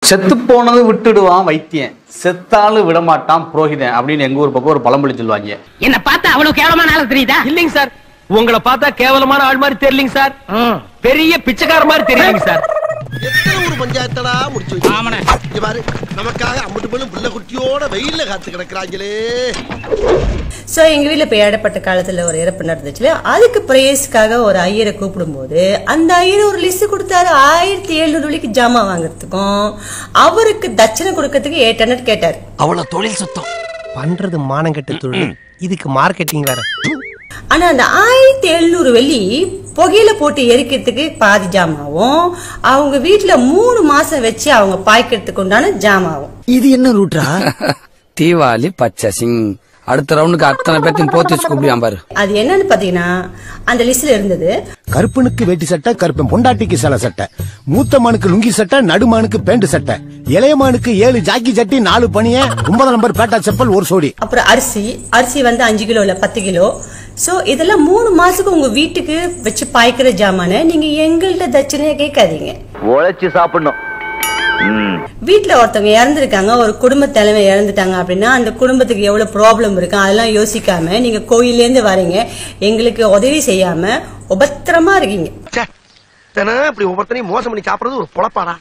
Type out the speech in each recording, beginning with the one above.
செத்து போனது விட்டுடுவான் வைத்தியன் செத்தாலும் விடமாட்டான் புரோகிதன் அப்படின்னு எங்க ஊர் பக்கம் ஒரு பழமொழி சொல்லுவாங்க என்ன பார்த்தா அவ்வளவு கேவலமான ஆளு தெரியுதா இல்லைங்க சார் உங்களை பார்த்தா கேவலமான ஆள் மாதிரி தெரியலங்க சார் பெரிய பிச்சைக்கார மாதிரி தெரியுங்க சார் எத்தனை ஒரு பஞ்சாயத்தடா முடிச்சு வச்சு இங்க பாரு நமக்காக அம்பட்டு பெண்ணும் புள்ள குட்டியோட வெயில்ல காத்து கிடக்குறாங்களே ஸோ எங்கள் வீட்டில் இப்போ ஏடப்பட்ட காலத்தில் ஒரு இறப்பு நடந்துச்சுல அதுக்கு பிரேஸ்க்காக ஒரு ஐயரை கூப்பிடும்போது அந்த ஐயர் ஒரு லிஸ்ட் கொடுத்தாரு ஆயிரத்தி எழுநூறு வழிக்கு ஜாமான் வாங்குறதுக்கும் அவருக்கு தட்சணை கொடுக்கறதுக்கு எயிட் ஹண்ட்ரட் கேட்டார் அவ்வளவு தொழில் சுத்தம் பண்றது மானங்கெட்ட தொழில் இதுக்கு மார்க்கெட்டிங் வேற ஆனா அந்த ஆயிரத்தி எழுநூறு வெள்ளி புகையில போட்டு எரிக்கிறதுக்கு பாதி ஜாமாவும் அவங்க வீட்டுல மூணு மாசம் வச்சு அவங்க பாய்க்கிறதுக்கு உண்டான ஜாமாவும் இது என்ன ரூட்ரா தீபாவளி பச்சை சிங் அடுத்த ரவுண்டுக்கு அத்தனை பேர்த்தையும் போத்தி வச்சு கூப்பிடுவான் பாரு அது என்னன்னு பாத்தீங்கன்னா அந்த லிஸ்ட்ல இருந்தது கருப்பனுக்கு வேட்டி சட்டை கருப்பன் பொண்டாட்டிக்கு சில சட்டை மூத்த மானுக்கு லுங்கி சட்டை நடுமானுக்கு பேண்ட் சட்டை இளையமானுக்கு ஏழு ஜாக்கி சட்டி நாலு பனிய ஒன்பது நம்பர் பேட்டா செப்பல் ஒரு சோடி அப்புறம் அரிசி அரிசி வந்து அஞ்சு கிலோ இல்ல பத்து கிலோ சோ இதெல்லாம் மூணு மாசத்துக்கு உங்க வீட்டுக்கு வச்சு பாய்க்கிற ஜாமான நீங்க எங்கள்கிட்ட தட்சணையா கேட்காதீங்க உழைச்சு சாப்பிடணும் ம் வீட்ல ஒருத்தவங்க இறந்துருக்காங்க ஒரு குடும்ப தலைமை இறந்துட்டாங்க அப்படின்னா அந்த குடும்பத்துக்கு எவ்வளவு ப்ராப்ளம் இருக்கு அதெல்லாம் யோசிக்காம நீங்க கோயில்ல இருந்து வரீங்க எங்களுக்கு உதவி செய்யாம உபத்திரமா இருக்கீங்க தினம் இப்படி ஒவ்வொருத்தனையும் மோசம் பண்ணி சாப்பிடுறது ஒரு பொழப்பாடா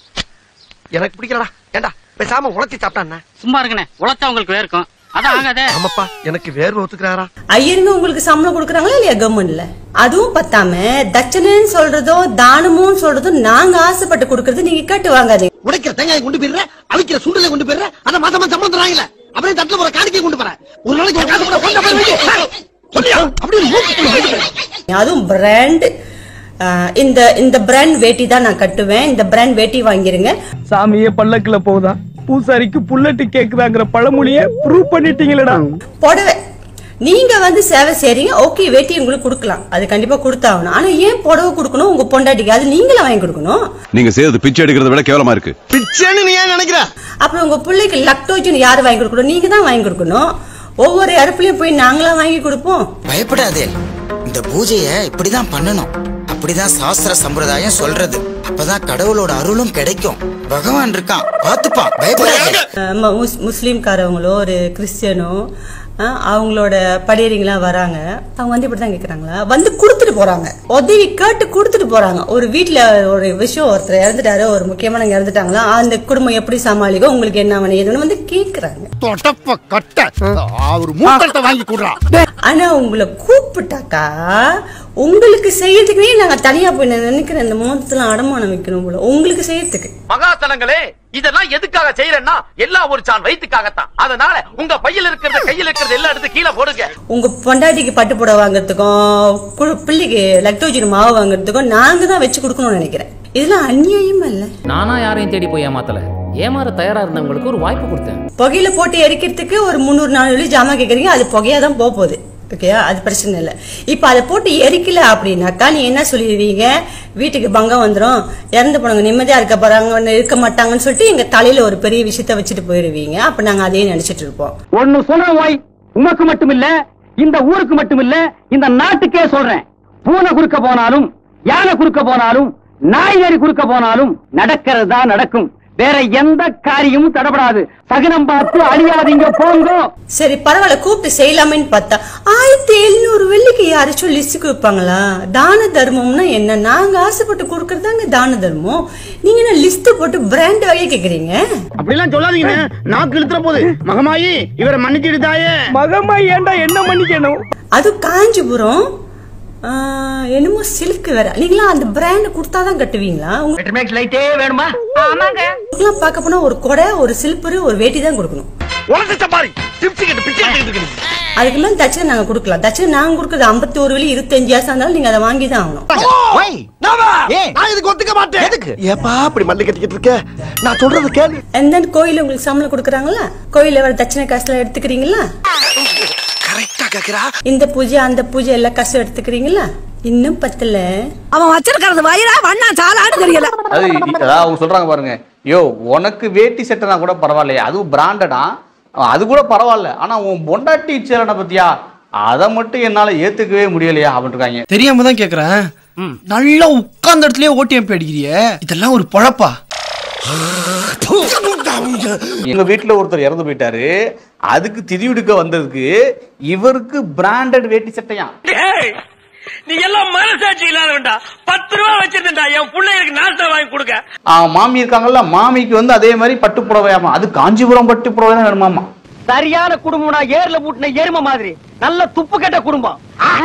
எனக்கு பிடிக்கலடா ஏண்டா பேசாம உழைச்சி சாப்பிட்டா சும்மா இருங்கண்ணே உழைச்சா உங்களுக்கு வேர்க்கும் அதான் ஆகாதே ஆமாப்பா எனக்கு வேர்வை ஒத்துக்கிறாரா ஐயருங்க உங்களுக்கு சம்பளம் கொடுக்குறாங்களா இல்லையா கவர்மெண்ட்ல அதுவும் பத்தாம தட்சணைன்னு சொல்றதும் தானமும் சொல்றதும் நாங்க ஆசைப்பட்டு கொடுக்கறது நீங்க கேட்டு வாங்காதீங்க உடைக்கிற தேங்காய் கொண்டு போயிடுற அவிக்கிற சுண்டலை கொண்டு போயிடுற ஆனா மாசம் மாசம் சம்பளம் தராங்கல்ல அப்படியே தட்டுல போற காணிக்கை கொண்டு போறேன் ஒரு நாளைக்கு ஒரு காசு கூட கொண்டு போய் வை. சொல்லியா அப்படி ஒரு மூக்கு போய் வைக்கிறேன். அதுவும் பிராண்ட் இந்த இந்த பிராண்ட் வேட்டி தான் நான் கட்டுவேன் இந்த பிராண்ட் வேட்டி வாங்கிருங்க சாமியே பல்லக்குல போகுதா பூசாரிக்கு புல்லட்டு கேக்குதாங்கிற பழமொழிய ப்ரூவ் பண்ணிட்டீங்களடா புடவை நீங்க வந்து சேவை செய்றீங்க ஓகே வேட்டி உங்களுக்கு கொடுக்கலாம் அது கண்டிப்பா கொடுத்தாகணும் ஆனா ஏன் புடவை கொடுக்கணும் உங்க பொண்டாட்டிக்கு அது நீங்களே வாங்கி கொடுக்கணும் நீங்க செய்யறது பிச்சை எடுக்கிறத விட கேவலமா இருக்கு பிச்சைன்னு நீ ஏன் நினைக்கிற அப்புறம் உங்க பிள்ளைக்கு லக்டோஜன் யார் வாங்கி கொடுக்கணும் நீங்க தான் வாங்கி கொடுக்கணும் ஒவ்வொரு இடத்துலயும் போய் நாங்களா வாங்கி கொடுப்போம் பயப்படாதே இந்த பூஜைய இப்படிதான் பண்ணணும் அப்படிதான் சாஸ்திர சம்பிரதாயம் சொல்றது அப்பதான் கடவுளோட அருளும் கிடைக்கும் பகவான் இருக்கான் பாத்துப்பான் பயப்படாதே அஹ் ம- முஸ்- முஸ்லீம்காரவங்களோ ஒரு கிறிஸ்டியனோ அஹ் அவங்களோட படியறிங்களாம் வராங்க அவங்க வந்து இப்படி தான் கேட்குறாங்களா வந்து கொடுத்துட்டு போறாங்க உதவி கேட்டு கொடுத்துட்டு போறாங்க ஒரு வீட்ல ஒரு விஷயம் ஒருத்தர் இறந்துட்டாரு ஒரு முக்கியமானவங்க இறந்துட்டாங்களா அந்த குடும்பம் எப்படி சமாளிக்கும் உங்களுக்கு என்ன வேணும் எதுன்னு வந்து கேக்குறாங்க தொட்டப்ப கட்ட ஒரு மூக்கத்தை வாங்கி கொடுறா ஆனா உங்களை கூப்பிட்டாக்கா உங்களுக்கு செய்யறதுக்குனே நாங்க தனியா போய் நான் நினைக்கிறேன் இந்த மோதத்துல அடமானம் வைக்கணும் போல உங்களுக்கு செய்யறதுக்கு மகாசனங்களே இதெல்லாம் எதுக்காக செய்யறேன்னா எல்லாம் ஒரு சான் வயிற்றுக்காகத்தான் அதனால உங்க பையில இருக்கிறத கையில இருக்கிறத எல்லாம் எடுத்து கீழே போடுங்க உங்க பொண்டாட்டிக்கு பட்டு புடவை வாங்குறதுக்கும் கு- பிள்ளைக்கு லக்டோஜன் மாவு வாங்குறதுக்கும் நாங்க தான் வச்சு கொடுக்கணும்னு நினைக்கிறேன் இதெல்லாம் அநியாயமா இல்ல நானா யாரையும் தேடி போய் ஏமாத்தல ஏமாற தயாரா இருந்தவங்களுக்கு ஒரு வாய்ப்பு கொடுத்தேன் புகையில போட்டு எரிக்கிறதுக்கு ஒரு முந்நூறு நானூறு ஜாமான் கேக்குறீங்க அது புகையா தான் போக போகுது ஓகேயா அது பிரச்சனை இல்லை இப்போ அதை போட்டு எரிக்கல அப்படின்னாக்கா நீ என்ன சொல்லிடுவீங்க வீட்டுக்கு பங்கம் வந்துடும் இறந்து போனவங்க நிம்மதியா இருக்க போறாங்க இருக்க மாட்டாங்கன்னு சொல்லிட்டு எங்க தலையில ஒரு பெரிய விஷயத்த வச்சுட்டு போயிடுவீங்க அப்ப நாங்க அதையே நினைச்சிட்டு இருப்போம் ஒன்னு சொல்றேன் வாய் உமக்கு மட்டும் இல்ல இந்த ஊருக்கு மட்டும் இல்ல இந்த நாட்டுக்கே சொல்றேன் பூனை குறுக்க போனாலும் யானை குறுக்க போனாலும் நாய்கறி குறுக்க போனாலும் நடக்கிறது தான் நடக்கும் வேற எந்த காரியமும் தடப்படாது சகனம் பார்த்து அழியாதீங்க போங்க சரி பரவாயில்ல கூப்பிட்டு செய்யலாமேன்னு பார்த்தா ஆயிரத்தி எழுநூறு வெள்ளிக்கு யாராச்சும் லிஸ்ட் கொடுப்பாங்களா தான தர்மம்னா என்ன நாங்க ஆசைப்பட்டு கொடுக்கறதாங்க தான தர்மம் நீங்க என்ன லிஸ்ட் போட்டு பிராண்ட் வகையை கேக்குறீங்க அப்படிலாம் சொல்லாதீங்க நாக்கு இழுத்துற போது மகமாயி இவரை மன்னிச்சிடு தாயே மகமா ஏன்டா என்ன மன்னிக்கணும் அது காஞ்சிபுரம் ஆ, என்னமோ சில்க் வேற நீங்களா அந்த பிராண்ட் கொடுத்தாதான் கட்டுவீங்களா உங்களுக்கு லைட்டே வேணுமா உங்களுக்குலாம் பார்க்க போனா ஒரு கொடை ஒரு சில்பரு ஒரு வேட்டி தான் கொடுக்கணும் உனக்கு சப்பாரி டிப்ஸ் கேட்டு பிச்சை எடுத்துக்கிட்டு இருக்கு. அதுக்கு மேல தட்சணை நாங்க கொடுக்கலாம் தட்சணை நாங்க கொடுக்கறது ஐம்பத்தி ஒரு வழி இருபத்தஞ்சு ஆசை இருந்தாலும் நீங்க அதை வாங்கி தான் ஆகணும் நாம, நான் இதுக்கு ஒத்துக்க மாட்டேன் எதுக்கு ஏப்பா அப்படி மல்லி கட்டிக்கிட்டு இருக்க நான் சொல்றது கேளு அண்ட் தென் கோயில உங்களுக்கு சம்பளம் கொடுக்குறாங்களா கோயில வர தட்சணை காசுல எடுத்துக்கிறீங்களா கரெக்டா கேக்குறா இந்த பூஜை அந்த பூஜை எல்லா காசும் எடுத்துக்கிறீங்களா இன்னும் பத்தல அவன் வச்சிருக்கிறது வயிறா வண்ணா சாலான்னு தெரியல அது அதாவது அவங்க சொல்றாங்க பாருங்க யோ உனக்கு வேட்டி சட்டைனா கூட பரவாயில்லையே அதுவும் பிராண்டடா அது கூட பரவாயில்ல ஆனா உன் பொண்டாட்டி சேலனை பத்தியா அதை மட்டும் என்னால ஏத்துக்கவே முடியலையா அப்படின்னு இருக்காங்க தெரியாம தான் கேக்குறேன் நல்லா உட்கார்ந்த இடத்துலயே ஓட்டிஎம்பி அடிக்கிறியே இதெல்லாம் ஒரு பொழப்பா எங்க வீட்டுல ஒருத்தர் இறந்து போயிட்டாரு அதுக்கு திதிவிடுக்க வந்ததுக்கு இவருக்கு பிராண்டட் வேட்டி சட்டையா நீ எல்லாம் மனசாட்சி இல்லாதவன்டா பத்து ரூபா வச்சிருந்தா என் பிள்ளைகளுக்கு நாஸ்தா வாங்கி கொடுக்க ஆ, மாமி இருக்காங்கல்ல மாமிக்கு வந்து அதே மாதிரி பட்டு புடவையாமா அது காஞ்சிபுரம் பட்டு புடவை தான் வேணுமாமா சரியான குடும்பம்னா ஏர்ல பூட்டின எரும மாதிரி நல்ல துப்பு கெட்ட குடும்பம்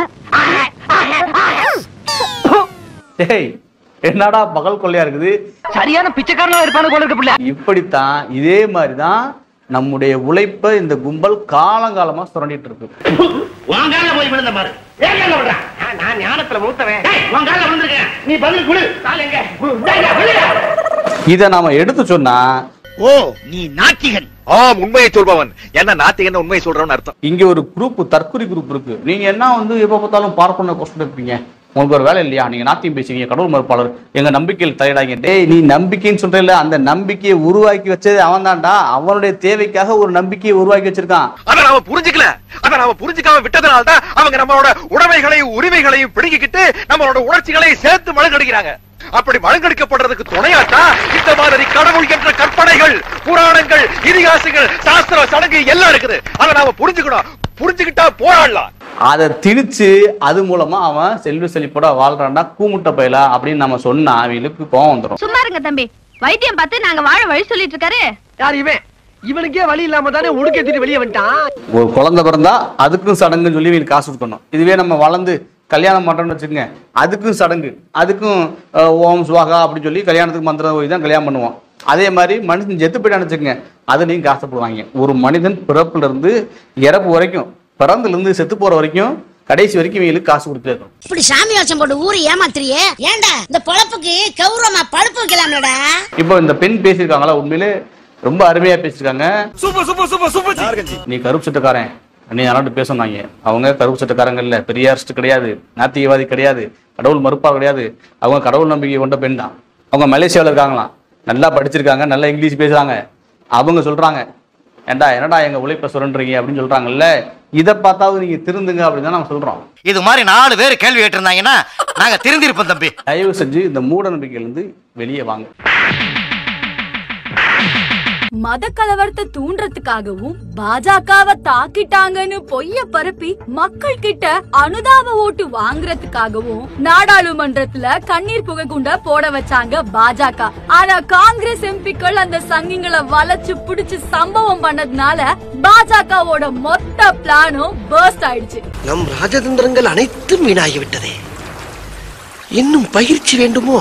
டேய் என்னடா பகல் கொள்ளையா இருக்குது சரியான பிச்சைக்காரனா இருப்பானு போல இருக்கு பிள்ளை இப்படித்தான் இதே மாதிரி தான் நம்முடைய உழைப்பை இந்த கும்பல் காலங்காலமா சுரண்டிட்டு இருக்கு வாங்கால போய் விழுந்த பாரு ஏன் கால விடுற நான் ஞானத்துல மூத்தவன் வாங்கால விழுந்திருக்கேன் நீ பதில் குடு கால் எங்க டேய், டேய், விழுடா. இதை நாம எடுத்து சொன்னா ஓ நீ நாத்திகன் ஆம் உண்மையை சொல்பவன் என்ன நாத்திகன் உண்மையை சொல்றவன் அர்த்தம் இங்க ஒரு குரூப் தற்கொலை குரூப் இருக்கு நீங்க என்ன வந்து எப்ப பார்த்தாலும் பார்ப்பன கொஸ்டின் இருப்பீங்க உங்களுக்கு ஒரு வேலை இல்லையா நீங்க நாத்தியம் பேசுவீங்க கடவுள் மறுப்பாளர் எங்க நம்பிக்கையில் தலையிடாங்க டேய் நீ நம்பிக்கைன்னு சொல்றல அந்த நம்பிக்கையை உருவாக்கி வச்சது அவன் தான்டா அவனுடைய தேவைக்காக ஒரு நம்பிக்கையை உருவாக்கி வச்சிருக்கான் அத நாம புரிஞ்சுக்கல அத நாம புரிஞ்சுக்காம விட்டதனால தான் அவங்க நம்மளோட உடைமைகளையும் உரிமைகளையும் பிடுங்கிக்கிட்டு நம்மளோட உணர்ச்சிகளையும் சேர்த்து மழுங்கடிக்கிறாங்க அப்படி மழுங்கடிக்கப்படுறதுக்கு துணையாட்டா இந்த மாதிரி கடவுள் என்ற கற்பனைகள் புராணங்கள் இதிகாசங்கள் சாஸ்திர சடங்கு எல்லாம் இருக்குது அத நாம புரிஞ்சுக்கணும் புரிஞ்சுக்கிட்டா போராடலாம் அதை திணிச்சு அது மூலமா அவன் செல்வ செழிப்போட வாழ்றான்டா கூமுட்ட பயலா அப்படின்னு நம்ம சொன்னா அவங்களுக்கு கோவம் வந்துடும் சும்மா இருங்க தம்பி வைத்தியம் பார்த்து நாங்க வாழ வழி சொல்லிட்டு இருக்காரு யார் இவன் இவனுக்கே வழி இல்லாம தானே உடுக்கேத்திட்டு வெளியே வந்துட்டான் ஒரு குழந்தை பிறந்தா அதுக்கும் சடங்குன்னு சொல்லி இவனுக்கு காசு கொடுக்கணும் இதுவே நம்ம வளர்ந்து கல்யாணம் பண்றோம்னு வச்சுக்கோங்க அதுக்கும் சடங்கு அதுக்கும் அஹ், ஓம் சுவாகா அப்படின்னு சொல்லி கல்யாணத்துக்கு மந்திரம் போய் தான் கல்யாணம் பண்ணுவோம் அதே மாதிரி மனுஷன் செத்து போயிட்டான்னு வச்சுக்கோங்க அதுலேயும் காசு போடுவாங்க ஒரு மனிதன் பிறப்புல இருந்து இறப்பு வரைக்கும் பிறந்துல இருந்து செத்து போற வரைக்கும் கடைசி வரைக்கும் இவங்களுக்கு காசு கொடுத்துட்டே இருக்கணும் இப்படி சாமி வேஷம் போட்டு ஊரை ஏமாத்துறியே ஏன்டா இந்த பொழப்புக்கு கௌரவமா பழுப்பு வைக்கலாம்லடா இப்போ இந்த பெண் பேசியிருக்காங்களா உண்மையிலே ரொம்ப அருமையா பேசியிருக்காங்க சூப்பர் சூப்பர் சூப்பர் சூப்பர் நீ கருப்பு சட்டக்காரன் நீ யாராட்டு பேசுனாங்க அவங்க கருப்பு சட்டக்காரங்க இல்ல பெரியாரிஸ்ட் கிடையாது நாத்திகவாதி கிடையாது கடவுள் மறுப்பா கிடையாது அவங்க கடவுள் நம்பிக்கை கொண்ட பெண் தான் அவங்க மலேசியாவில் இருக்காங்களாம் நல்லா படிச்சிருக்காங்க நல்லா இங்கிலீஷ் பேசுறாங்க அவங்க சொல்றாங்க ஏண்டா என்னடா எங்க உழைப்பை சுரண்டுறீங்க அப்படின்னு சொல்றாங்கல்ல இதை பார்த்தாவது நீங்க திருந்துங்க அப்படின்னு தான் நம்ம சொல்றோம் இது மாதிரி நாலு பேர் கேள்வி கேட்டிருந்தாங்கன்னா நாங்க திருந்திருப்போம் தம்பி தயவு செஞ்சு இந்த மூட நம்பிக்கையிலிருந்து வெளியே வாங்க மத கலவரத்தை தூண்டுறதுக்காகவும் பாஜகவை தாக்கிட்டாங்கன்னு பொய்ய பரப்பி மக்கள் கிட்ட அனுதாப ஓட்டு வாங்குறதுக்காகவும் நாடாளுமன்றத்துல கண்ணீர் புகை குண்ட போட வச்சாங்க பாஜக ஆனா காங்கிரஸ் எம்பிக்கள் அந்த சங்கிங்களை வளைச்சு பிடிச்சு சம்பவம் பண்ணதுனால பாஜகவோட மொத்த பிளானும் பர்ஸ்ட் ஆயிடுச்சு நம் ராஜதந்திரங்கள் அனைத்தும் வீணாகிவிட்டதே இன்னும் பயிற்சி வேண்டுமோ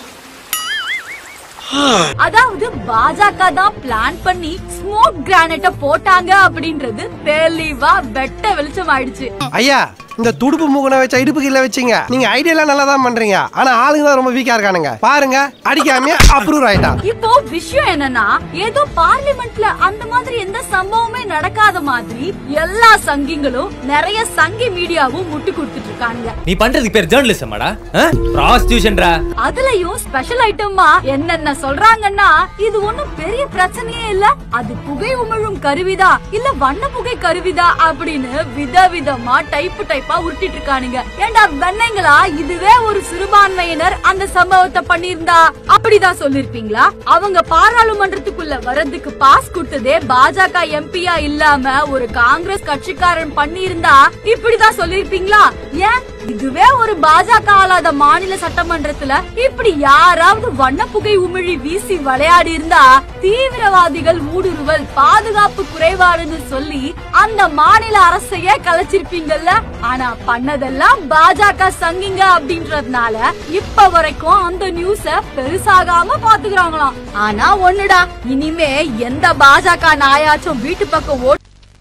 அதாவது பாஜக தான் பிளான் பண்ணி ஸ்மோக் கிரானைட்ட போட்டாங்க அப்படின்றது தெளிவா வெட்ட வெளிச்சம் ஆயிடுச்சு ஐயா இந்த துடுப்பு மூக்கனை வச்ச இடுப்பு கீழ வச்சீங்க நீங்க ஐடியா எல்லாம் நல்லா தான் பண்றீங்க ஆனா ஆளுங்க தான் ரொம்ப வீக்கா இருக்கானுங்க பாருங்க அடிக்காம அப்ரூவ் ஆயிட்டான் இப்போ விஷயம் என்னன்னா ஏதோ பார்லிமெண்ட்ல அந்த மாதிரி எந்த சம்பவமே நடக்காத மாதிரி எல்லா சங்கிங்களும் நிறைய சங்கி மீடியாவும் முட்டு கொடுத்துட்டு இருக்காங்க நீ பண்றதுக்கு பேர் ஜேர்னலிசமாடா ப்ராஸ்டியூஷன்டா அதுலயும் ஸ்பெஷல் ஐட்டமா என்னென்ன சொல்றாங்கன்னா இது ஒண்ணும் பெரிய பிரச்சனையே இல்ல அது புகை உமிழும் கருவிதா இல்ல வண்ண புகை கருவிதா அப்படின்னு விதவிதமா டைப்பு டைப்பா உருட்டிட்டு இருக்கானுங்க ஏண்டா வெண்ணைங்களா இதுவே ஒரு சிறுபான்மையினர் அந்த சம்பவத்தை பண்ணியிருந்தா அப்படிதான் சொல்லிருப்பீங்களா அவங்க பாராளுமன்றத்துக்குள்ள வரதுக்கு பாஸ் கொடுத்ததே பாஜக எம்பியா இல்லாம ஒரு காங்கிரஸ் கட்சிக்காரன் பண்ணியிருந்தா இப்படிதான் சொல்லிருப்பீங்களா ஏன் இதுவே ஒரு பாஜக ஆளாத மாநில சட்டமன்றத்துல இப்படி யாராவது வண்ண புகை உமிழி வீசி விளையாடி இருந்தா தீவிரவாதிகள் ஊடுருவல் பாதுகாப்பு குறைபாடுன்னு சொல்லி அந்த மாநில அரசையே கலைச்சிருப்பீங்கல்ல ஆனா பண்ணதெல்லாம் பாஜக சங்கிங்க அப்படின்றதுனால இப்ப வரைக்கும் அந்த நியூஸ பெருசாகாம பாத்துக்கிறாங்களாம் ஆனா ஒண்ணுடா இனிமே எந்த பாஜக நாயாச்சும் வீட்டு பக்கம் ஓட்டு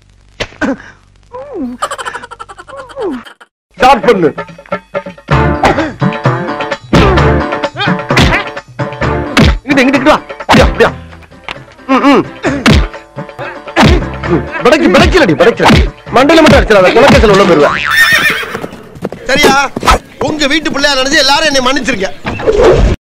ஸ்டார்ட் பண்ணு இங்கிட்டு இங்கிட்டு வா அப்படியா அப்படியா ம், ம். படைக்கு படைக்கலடி படைக்கல மண்டையில மட்டும் அடிச்சிடாத குலக்கேசல் உள்ள போயிருவேன் சரியா உங்க வீட்டு பிள்ளையா நினைச்சு எல்லாரும் என்னை மன்னிச்சிருக்க